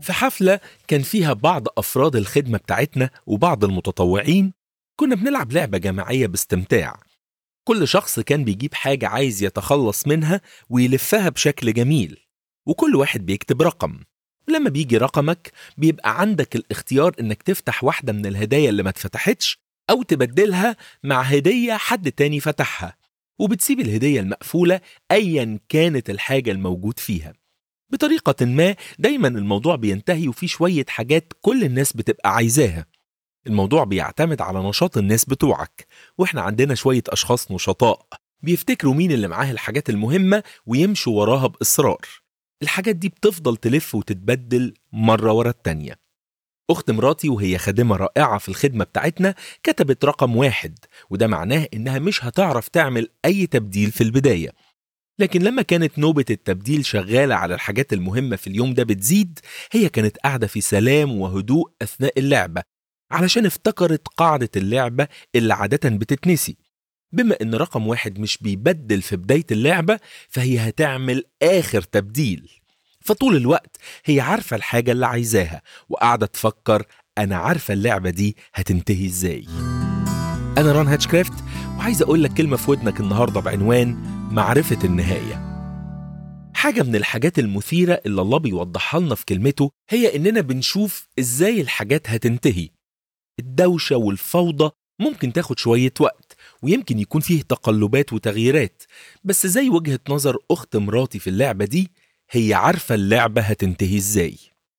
في حفلة كان فيها بعض أفراد الخدمة بتاعتنا وبعض المتطوعين كنا بنلعب لعبة جماعية باستمتاع كل شخص كان بيجيب حاجة عايز يتخلص منها ويلفها بشكل جميل وكل واحد بيكتب رقم ولما بيجي رقمك بيبقى عندك الاختيار انك تفتح واحدة من الهدايا اللي ما اتفتحتش او تبدلها مع هدية حد تاني فتحها وبتسيب الهدية المقفولة ايا كانت الحاجة الموجود فيها بطريقة ما دايما الموضوع بينتهي وفي شوية حاجات كل الناس بتبقى عايزاها الموضوع بيعتمد على نشاط الناس بتوعك واحنا عندنا شوية أشخاص نشطاء بيفتكروا مين اللي معاه الحاجات المهمة ويمشوا وراها بإصرار الحاجات دي بتفضل تلف وتتبدل مرة ورا التانية أخت مراتي وهي خادمة رائعة في الخدمة بتاعتنا كتبت رقم واحد وده معناه إنها مش هتعرف تعمل أي تبديل في البداية لكن لما كانت نوبة التبديل شغالة على الحاجات المهمة في اليوم ده بتزيد هي كانت قاعدة في سلام وهدوء أثناء اللعبة علشان افتكرت قاعدة اللعبة اللي عادة بتتنسي بما ان رقم واحد مش بيبدل في بداية اللعبة فهي هتعمل آخر تبديل فطول الوقت هي عارفة الحاجة اللي عايزاها وقاعدة تفكر أنا عارفة اللعبة دي هتنتهي إزاي أنا ران هاتشكرافت وعايز أقول لك كلمة في ودنك النهاردة بعنوان معرفة النهاية حاجة من الحاجات المثيرة اللي الله بيوضحها لنا في كلمته هي إننا بنشوف إزاي الحاجات هتنتهي الدوشة والفوضى ممكن تاخد شوية وقت ويمكن يكون فيه تقلبات وتغييرات بس زي وجهة نظر أخت مراتي في اللعبة دي هي عارفة اللعبة هتنتهي إزاي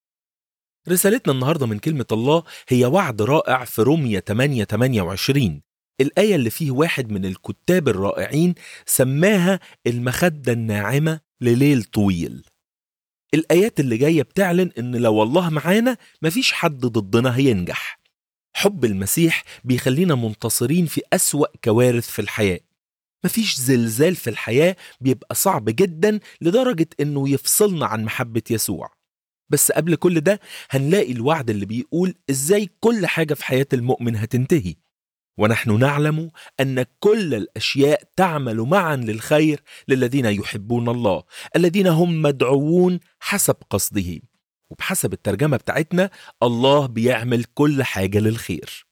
رسالتنا النهاردة من كلمة الله هي وعد رائع في رومية 8 28 الآية اللي فيه واحد من الكتاب الرائعين سماها المخدة الناعمة لليل طويل الآيات اللي جاية بتعلن إن لو الله معانا مفيش حد ضدنا هينجح حب المسيح بيخلينا منتصرين في أسوأ كوارث في الحياة مفيش زلزال في الحياة بيبقى صعب جدا لدرجة إنه يفصلنا عن محبة يسوع بس قبل كل ده هنلاقي الوعد اللي بيقول إزاي كل حاجة في حياة المؤمن هتنتهي ونحن نعلم ان كل الاشياء تعمل معا للخير للذين يحبون الله الذين هم مدعوون حسب قصده وبحسب الترجمه بتاعتنا الله بيعمل كل حاجه للخير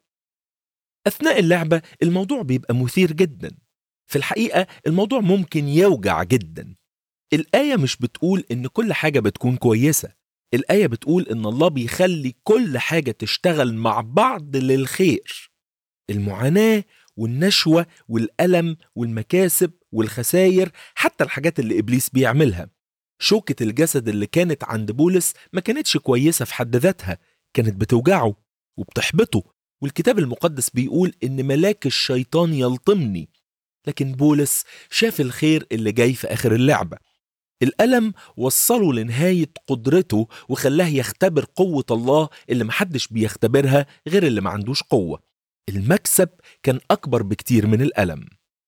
اثناء اللعبه الموضوع بيبقى مثير جدا في الحقيقه الموضوع ممكن يوجع جدا الايه مش بتقول ان كل حاجه بتكون كويسه الايه بتقول ان الله بيخلي كل حاجه تشتغل مع بعض للخير المعاناة والنشوة والألم والمكاسب والخساير حتى الحاجات اللي إبليس بيعملها شوكة الجسد اللي كانت عند بولس ما كانتش كويسة في حد ذاتها كانت بتوجعه وبتحبطه والكتاب المقدس بيقول إن ملاك الشيطان يلطمني لكن بولس شاف الخير اللي جاي في آخر اللعبة الألم وصله لنهاية قدرته وخلاه يختبر قوة الله اللي محدش بيختبرها غير اللي ما عندوش قوة المكسب كان أكبر بكتير من الألم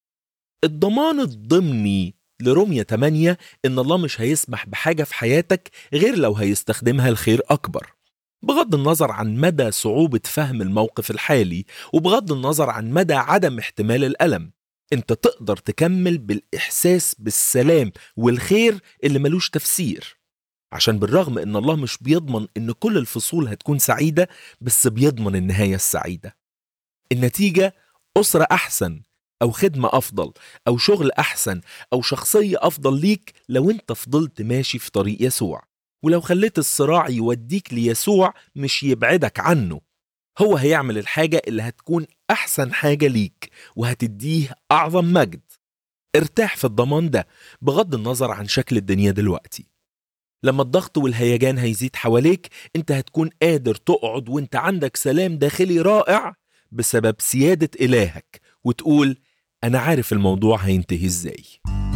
الضمان الضمني لرمية 8 إن الله مش هيسمح بحاجة في حياتك غير لو هيستخدمها الخير أكبر بغض النظر عن مدى صعوبة فهم الموقف الحالي وبغض النظر عن مدى عدم احتمال الألم انت تقدر تكمل بالإحساس بالسلام والخير اللي ملوش تفسير عشان بالرغم ان الله مش بيضمن ان كل الفصول هتكون سعيدة بس بيضمن النهاية السعيدة النتيجة أسرة أحسن أو خدمة أفضل أو شغل أحسن أو شخصية أفضل ليك لو أنت فضلت ماشي في طريق يسوع ولو خليت الصراع يوديك ليسوع مش يبعدك عنه هو هيعمل الحاجة اللي هتكون أحسن حاجة ليك وهتديه أعظم مجد ارتاح في الضمان ده بغض النظر عن شكل الدنيا دلوقتي لما الضغط والهيجان هيزيد حواليك انت هتكون قادر تقعد وانت عندك سلام داخلي رائع بسبب سيادة إلهك وتقول أنا عارف الموضوع هينتهي إزاي